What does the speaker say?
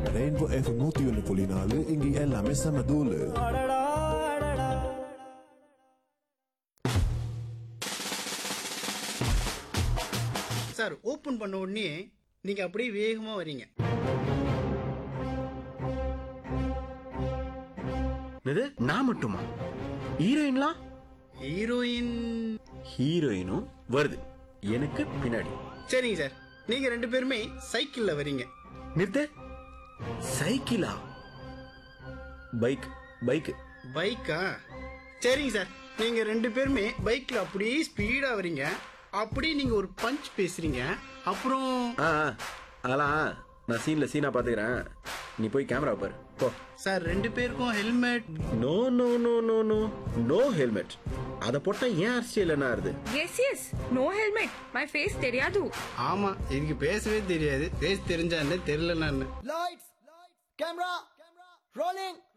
Rainbow F நூத்தி ஒன்று புள்ளி நாலு இங்க எல்லாமே செம தூளு சார் ஓப்பன் பண்ண உடனே நீங்க அப்படியே வேகமா வரீங்க என்னது நான் மட்டுமா ஹீரோயின்லாம் ஹீரோயின் ஹீரோயினும் வருது எனக்கு பின்னாடி சரிங்க சார் நீங்க ரெண்டு பேருமே சைக்கிள்ல வரீங்க நிறுத்து சைக்கிளா பைக் பைக் பைக்கா சரிங்க சார் நீங்க ரெண்டு பேருமே பைக்ல அப்படியே ஸ்பீடா வரீங்க அப்படியே நீங்க ஒரு பஞ்ச் பேசுறீங்க அப்புறம் ஆ ஆ, அதெல்லாம் நான் சீன்ல சீனா பாத்துக்கிறேன் நீ போய் கேமரா பாரு போ சார் ரெண்டு பேருக்கும் helmet no no no no no no helmet அத போட்டா ஏன் அரசியல் என்ன ஆறுது yes yes no helmet my face தெரியாது ஆமா இதுக்கு பேசவே தெரியாது பேச தெரிஞ்சா என்ன தெரியலன்னா என்ன Lights, camera, rolling.